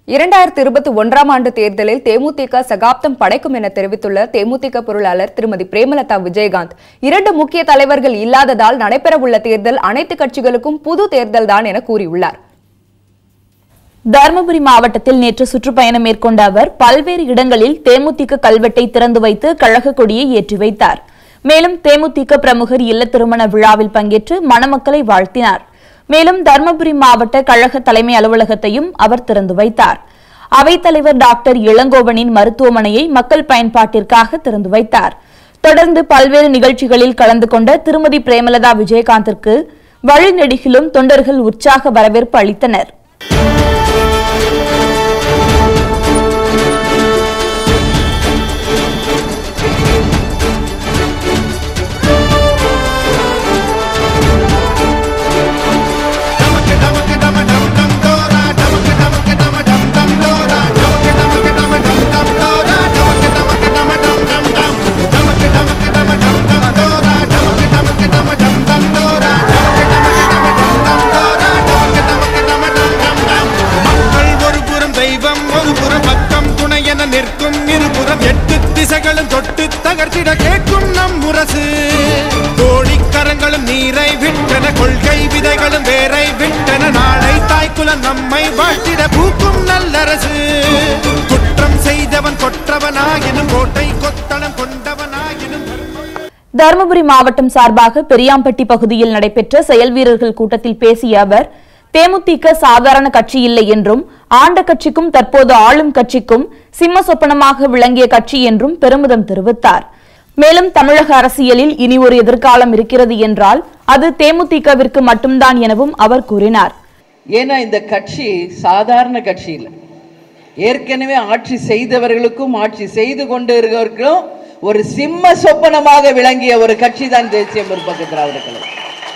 இரண்டாயிரத்தி இருபத்தி ஒன்றாம் ஆண்டு தேர்தலில் தேமுதிக சகாப்தம் படைக்கும் என தெரிவித்துள்ள தேமுதிக பொருளாளர் திருமதி பிரேமலதா விஜயகாந்த் இரண்டு முக்கிய தலைவர்கள் இல்லாததால் நடைபெறவுள்ள தேர்தல் அனைத்து கட்சிகளுக்கும் புது தேர்தல்தான் என கூறியுள்ளார் தருமபுரி மாவட்டத்தில் நேற்று சுற்றுப்பயணம் மேற்கொண்ட அவர் பல்வேறு இடங்களில் தேமுதிக கல்வெட்டை திறந்து வைத்து கழக கொடியை ஏற்றி வைத்தார் மேலும் தேமுதிக பிரமுகர் இல்ல திருமண விழாவில் பங்கேற்று மணமக்களை வாழ்த்தினார் மேலும் தருமபுரி மாவட்ட கழக தலைமை அலுவலகத்தையும் அவர் திறந்து வைத்தார் அவைத்தலைவர் டாக்டர் இளங்கோவனின் மருத்துவமனையை மக்கள் பயன்பாட்டிற்காக திறந்து வைத்தார் தொடர்ந்து பல்வேறு நிகழ்ச்சிகளில் கலந்து கொண்ட திருமதி பிரேமலதா விஜயகாந்திற்கு வழிநெடுகிலும் தொண்டர்கள் உற்சாக வரவேற்பு அளித்தனர் மக்கள் ஒரு புறம் தெய்வம் ஒரு புறம் பக்கம் துணை என நிற்கும் இருபுறம் எட்டு திசைகளும் தொட்டு தகர்த்திட கேட்கும் நம் முரசு கோழிக்கரங்களும் நீரை விட்டன கொள்கை விதைகளும் வேரை விட்டன நாளை தாய்க்குலம் நம்மை வாழ்த்திட பூக்கும் நல்லரசு குற்றம் செய்தவன் கொற்றவனாயினும் கோட்டை கொத்தளம் கொண்டவனாயினும் தருமபுரி மாவட்டம் சார்பாக பெரியாம்பட்டி பகுதியில் நடைபெற்ற செயல் வீரர்கள் கூட்டத்தில் பேசிய அவர் தேமுதிக சாதாரண கட்சி இல்லை என்றும் ஆண்ட கட்சிக்கும் தற்போது ஆளும் கட்சிக்கும் சிம்ம சொப்பனமாக விளங்கிய கட்சி என்றும் பெருமிதம் தெரிவித்தார் மேலும் தமிழக அரசியலில் இனி ஒரு எதிர்காலம் இருக்கிறது என்றால் அது தேமுதிகவிற்கு மட்டும்தான் எனவும் அவர் கூறினார் ஏன்னா இந்த கட்சி சாதாரண கட்சி இல்லை ஏற்கனவே ஆட்சி செய்தவர்களுக்கும் ஆட்சி செய்து கொண்டு இருக்கிறவர்களுக்கும் ஒரு சிம்ம சொப்பனமாக விளங்கிய ஒரு கட்சி தான் தேசிய முற்போக்கு திராவிட கழகம்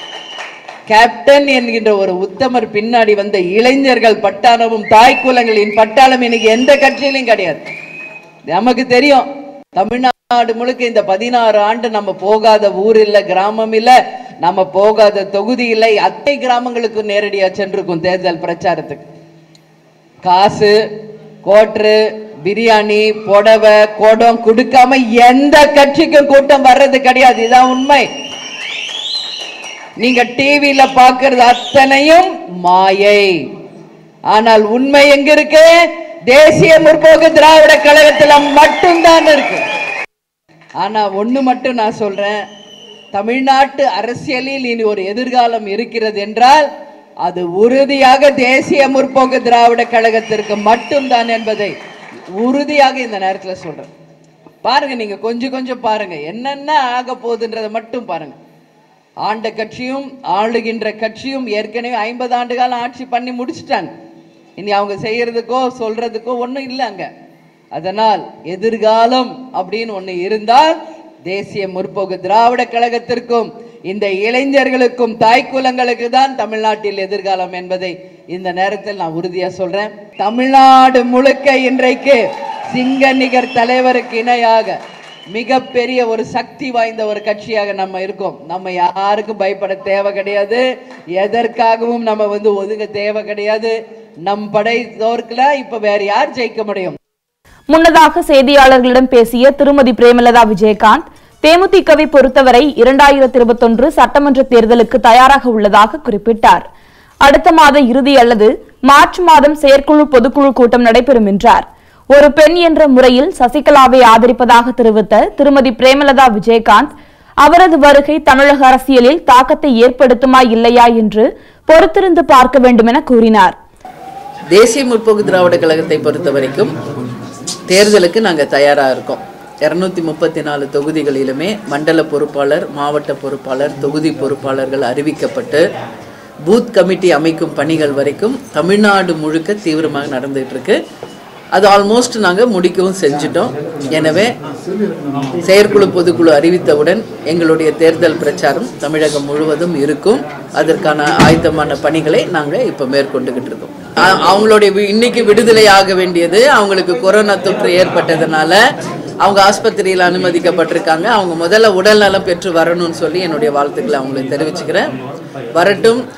கேப்டன் என்கின்ற ஒரு உத்தமர் பின்னாடி வந்த இளைஞர்கள் பட்டாளமும் தாய்க்குலங்களின் பட்டாளம் இன்னைக்கு எந்த கட்சியிலும் கிடையாது நமக்கு தெரியும் தமிழ்நாடு முழுக்க இந்த பதினாறு ஆண்டு நம்ம போகாத ஊர் இல்ல கிராமம் இல்ல நம்ம போகாத தொகுதி இல்லை அத்தை கிராமங்களுக்கு நேரடியா சென்றிருக்கும் தேர்தல் பிரச்சாரத்துக்கு காசு கோட்ரு பிரியாணி புடவை குடம் கொடுக்காம எந்த கட்சிக்கும் கூட்டம் வர்றது கிடையாது இதான் உண்மை நீங்க டிவியில பாக்குறது அத்தனையும் மாயை ஆனால் உண்மை எங்க இருக்கு தேசிய முற்போக்கு திராவிட கழகத்துல மட்டும்தான் இருக்கு ஆனா ஒண்ணு மட்டும் நான் சொல்றேன் தமிழ்நாட்டு அரசியலில் இனி ஒரு எதிர்காலம் இருக்கிறது என்றால் அது உறுதியாக தேசிய முற்போக்கு திராவிட கழகத்திற்கு மட்டும்தான் என்பதை உறுதியாக இந்த நேரத்தில் சொல்றேன் பாருங்க நீங்க கொஞ்சம் கொஞ்சம் பாருங்க என்னென்ன ஆக போகுதுன்றதை மட்டும் பாருங்க ஆண்ட கட்சியும் ஆளுகின்ற கட்சியும் ஏற்கனவே ஐம்பது ஆண்டு காலம் ஆட்சி பண்ணி முடிச்சிட்டாங்க இனி அவங்க செய்யறதுக்கோ சொல்றதுக்கோ ஒன்றும் இல்லை அங்க அதனால் எதிர்காலம் அப்படின்னு ஒன்று இருந்தால் தேசிய முற்போக்கு திராவிட கழகத்திற்கும் இந்த இளைஞர்களுக்கும் தாய்க்குலங்களுக்கு தான் தமிழ்நாட்டில் எதிர்காலம் என்பதை இந்த நேரத்தில் நான் உறுதியா சொல்றேன் தமிழ்நாடு முழுக்க இன்றைக்கு சிங்க நிகர் தலைவருக்கு இணையாக மிகப்பெரிய ஒரு சக்தி வாய்ந்த ஒரு கட்சியாக நம்ம இருக்கோம் நம்ம யாருக்கும் பயப்பட தேவை கிடையாது எதற்காகவும் நம்ம வந்து ஒதுங்க தேவை கிடையாது நம் படை தோற்கல இப்ப வேற யார் ஜெயிக்க முடியும் முன்னதாக செய்தியாளர்களிடம் பேசிய திருமதி பிரேமலதா விஜயகாந்த் தேமுதிகவை பொறுத்தவரை இரண்டாயிரத்தி இருபத்தொன்று சட்டமன்ற தேர்தலுக்கு தயாராக உள்ளதாக குறிப்பிட்டார் அடுத்த மாத இறுதி அல்லது மார்ச் மாதம் செயற்குழு பொதுக்குழு கூட்டம் நடைபெறும் என்றார் ஒரு பெண் என்ற முறையில் சசிகலாவை ஆதரிப்பதாக தெரிவித்த திருமதி பிரேமலதா விஜயகாந்த் அவரது வருகை தமிழக அரசியலில் தாக்கத்தை ஏற்படுத்துமா இல்லையா என்று பொறுத்திருந்து பார்க்க வேண்டும் என கூறினார் தேசிய முற்போக்கு திராவிட கழகத்தை பொறுத்த வரைக்கும் தேர்தலுக்கு நாங்கள் தயாராக இருக்கோம் இரநூத்தி முப்பத்தி நாலு தொகுதிகளிலுமே மண்டல பொறுப்பாளர் மாவட்ட பொறுப்பாளர் தொகுதி பொறுப்பாளர்கள் அறிவிக்கப்பட்டு பூத் கமிட்டி அமைக்கும் பணிகள் வரைக்கும் தமிழ்நாடு முழுக்க தீவிரமாக நடந்துகிட்டு இருக்கு அது ஆல்மோஸ்ட் நாங்கள் முடிக்கவும் செஞ்சிட்டோம் எனவே செயற்குழு பொதுக்குழு அறிவித்தவுடன் எங்களுடைய தேர்தல் பிரச்சாரம் தமிழகம் முழுவதும் இருக்கும் அதற்கான ஆயத்தமான பணிகளை நாங்கள் இப்போ மேற்கொண்டுகிட்டு இருக்கோம் அ- அவங்களுடைய வி- இன்னைக்கு விடுதலை ஆக வேண்டியது அவங்களுக்கு கொரோனா தொற்று ஏற்பட்டதுனால அவங்க ஆஸ்பத்திரியில் அனுமதிக்கப்பட்டிருக்காங்க அவங்க முதல்ல உடல் நலம் பெற்று வரணும்னு சொல்லி என்னுடைய வாழ்த்துக்களை அவங்களுக்கு தெரிவிச்சுக்கிறேன் வரட்டும்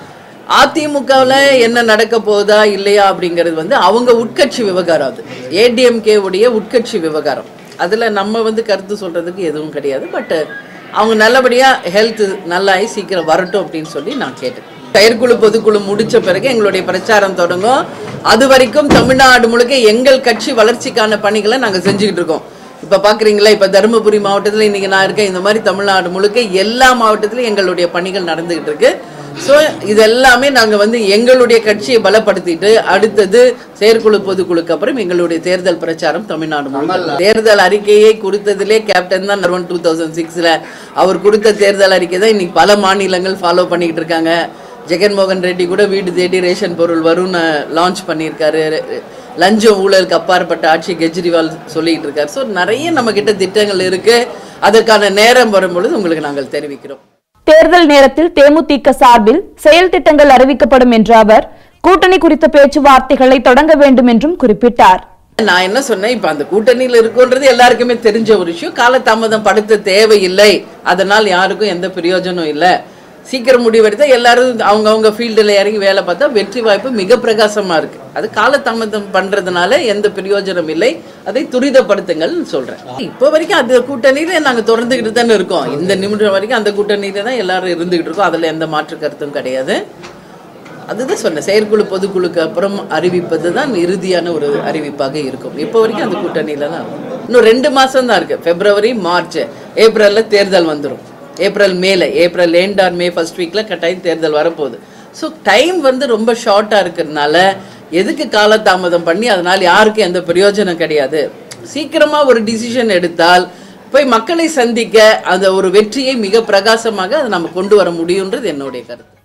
அதிமுகவில் என்ன நடக்க போகுதா இல்லையா அப்படிங்கிறது வந்து அவங்க உட்கட்சி விவகாரம் அது ஏடிஎம்கே உடைய உட்கட்சி விவகாரம் அதில் நம்ம வந்து கருத்து சொல்கிறதுக்கு எதுவும் கிடையாது பட் அவங்க நல்லபடியாக ஹெல்த் நல்லாயி சீக்கிரம் வரட்டும் அப்படின்னு சொல்லி நான் கேட்டேன் செயற்குழு பொதுக்குழு முடிச்ச பிறகு எங்களுடைய பிரச்சாரம் தொடங்கும் அது வரைக்கும் தமிழ்நாடு முழுக்க எங்கள் கட்சி வளர்ச்சிக்கான பணிகளை நாங்கள் செஞ்சுக்கிட்டு இருக்கோம் இப்போ பார்க்குறீங்களா இப்போ தருமபுரி மாவட்டத்தில் இன்றைக்கி நான் இருக்கேன் இந்த மாதிரி தமிழ்நாடு முழுக்க எல்லா மாவட்டத்திலும் எங்களுடைய பணிகள் நடந்துக்கிட்டு இருக்கு ஸோ இது எல்லாமே நாங்கள் வந்து எங்களுடைய கட்சியை பலப்படுத்திட்டு அடுத்தது செயற்குழு பொதுக்குழுக்கு அப்புறம் எங்களுடைய தேர்தல் பிரச்சாரம் தமிழ்நாடு முழுக்க தேர்தல் அறிக்கையை கொடுத்ததிலே கேப்டன் தான் நர்வன் டூ தௌசண்ட் சிக்ஸில் அவர் கொடுத்த தேர்தல் அறிக்கை தான் இன்னைக்கு பல மாநிலங்கள் ஃபாலோ பண்ணிக்கிட்டு இருக்காங்க ஜெகன்மோகன் ரெட்டி கூட வீடு தேடி ரேஷன் பொருள் வரும்னு லான்ச் பண்ணியிருக்காரு லஞ்சம் ஊழலுக்கு அப்பாற்பட்ட ஆட்சி கெஜ்ரிவால் சொல்லிட்டு இருக்காரு ஸோ நிறைய நம்ம கிட்ட திட்டங்கள் இருக்கு அதற்கான நேரம் வரும்பொழுது உங்களுக்கு நாங்கள் தெரிவிக்கிறோம் தேர்தல் நேரத்தில் தேமுதிக சார்பில் செயல் திட்டங்கள் அறிவிக்கப்படும் என்ற அவர் கூட்டணி குறித்த பேச்சுவார்த்தைகளை தொடங்க வேண்டும் என்றும் குறிப்பிட்டார் நான் என்ன சொன்னேன் இப்ப அந்த கூட்டணியில் இருக்குன்றது எல்லாருக்குமே தெரிஞ்ச ஒரு விஷயம் காலதாமதம் படுத்த தேவையில்லை அதனால் யாருக்கும் எந்த பிரயோஜனம் இல்லை சீக்கிரம் முடிவெடுத்தா எல்லாரும் அவங்க அவங்க ஃபீல்டில் இறங்கி வேலை பார்த்தா வெற்றி வாய்ப்பு மிக பிரகாசமா இருக்கு அது காலதாமதம் பண்றதுனால எந்த பிரயோஜனம் இல்லை அதை துரிதப்படுத்துங்கள்னு சொல்றேன் இப்போ வரைக்கும் அந்த கூட்டணியில நாங்க தொடர்ந்துகிட்டு தானே இருக்கோம் இந்த நிமிடம் வரைக்கும் அந்த கூட்டணியில தான் எல்லாரும் இருந்துகிட்டு இருக்கோம் அதுல எந்த மாற்று கருத்தும் கிடையாது அதுதான் சொன்னேன் செயற்குழு பொதுக்குழுக்கு அப்புறம் அறிவிப்பது தான் இறுதியான ஒரு அறிவிப்பாக இருக்கும் இப்போ வரைக்கும் அந்த கூட்டணியில தான் இருக்கும். இன்னும் ரெண்டு மாசம் தான் இருக்கு பிப்ரவரி மார்ச் ஏப்ரல்ல தேர்தல் வந்துடும் ஏப்ரல் மேல April end or May first வீக்ல கட்டாயம் தேர்தல் வரப்போகுது ஸோ டைம் வந்து ரொம்ப ஷார்ட்டாக இருக்கிறதுனால எதுக்கு காலதாமதம் பண்ணி அதனால யாருக்கும் எந்த பிரயோஜனம் கிடையாது சீக்கிரமா ஒரு டிசிஷன் எடுத்தால் போய் மக்களை சந்திக்க அந்த ஒரு வெற்றியை மிக பிரகாசமாக அதை நம்ம கொண்டு வர முடியுன்றது என்னுடைய கருத்து